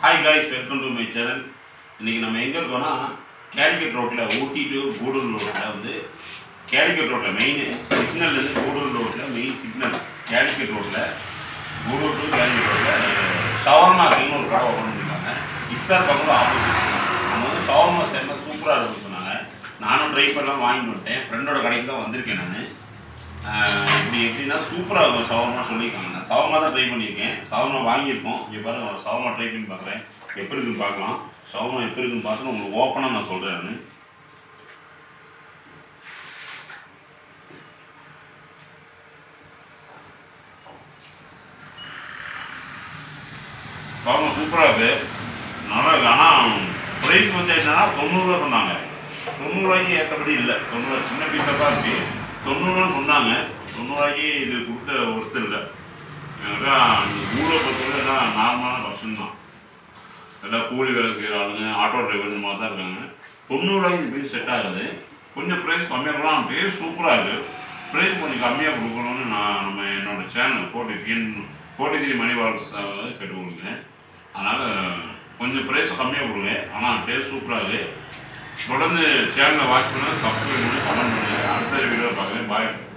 hi guys welcome to my channel இன்றைக்கி நம்ம எங்கே இருக்கோம்னா கேலிக்கட் ரோட்டில் ஊட்டி டு கூடூர் ரோட்டில் வந்து கேலிக்கட் ரோட்டில் மெயின் சிக்னல்லேருந்து கூடூர் ரோட்டில் மெயின் சிக்னல் கேலிக்கட் ரோட்டில் கூடூர் டு கேலிக்கட் ரோட்டில் ஷவர்மா அப்படின்னு ஒரு கடை ஓப்பன் பண்ணியிருக்காங்க இஸ்ஸார் பக்கம் ஆப்போசிட் அவங்க வந்து ஷவர்மா சேர்ந்தா சூப்பராக இருக்குன்னு சொன்னாங்க நானும் ட்ரை பண்ணலாம் வாங்கிட்டு வந்துட்டேன் ஃப்ரெண்டோட கடைக்கு தான் வந்திருக்கேன் நான் இப்படி எப்படின்னா சூப்பராக இருக்கும் சவர்மா சொல்லியிருக்காங்க நான் சவர்மா தான் ட்ரை பண்ணியிருக்கேன் சவர்மா வாங்கியிருக்கோம் இங்கே பாருங்க சவர்மா ட்ரை பண்ணி பார்க்குறேன் எப்படி இருக்குன்னு பார்க்கலாம் சவர்மா எப்படி இருக்குன்னு பார்த்து உங்களுக்கு ஓப்பனாக நான் சொல்கிறேன் நான் சவர்மா சூப்பராக இருக்குது நல்லா இருக்கு ஆனால் ப்ரைஸ் வந்து என்னன்னா தொண்ணூறுரூவா சொன்னாங்க தொண்ணூறுரூவாய்க்கு ஏற்றபடி இல்லை தொண்ணூறு சின்ன பீஸாக தான் இருக்கு தொண்ணூறுரூவா சொன்னாங்க தொண்ணூறுரூவாய்க்கு இது கொடுத்த ஒருத்தர் இல்லை அதான் ஊரை பொறுத்தவரை எல்லாம் நார்மலான பர்சன் தான் எல்லாம் கூலி வேலை செய்கிற ஆளுங்க ஆட்டோ டிரைவர் இந்த மாதிரி தான் இருக்காங்க தொண்ணூறுரூவாய்க்கு இந்த பீஸ் செட் ஆகுது கொஞ்சம் ப்ரைஸ் கம்மியாக கொடுக்கலாம் டேஸ்ட் சூப்பராக இருக்குது ப்ரைஸ் கொஞ்சம் கம்மியாக கொடுக்கணும்னு நான் நம்ம என்னோட channel forty three forty three மணி வால்ஸ் கேட்டு கொடுக்குறேன் அதனால் கொஞ்சம் ப்ரைஸ் கம்மியாக கொடுங்க ஆனால் டேஸ்ட் சூப்பராக இருக்குது தொடர்ந்து சேனலை வாட்ச் பண்ணுங்கள் சப்ஸ்கிரைப் பண்ணி கமெண்ட் பண்ணுங்கள் அடுத்த வீடியோ பார்க்குறேன் பாய்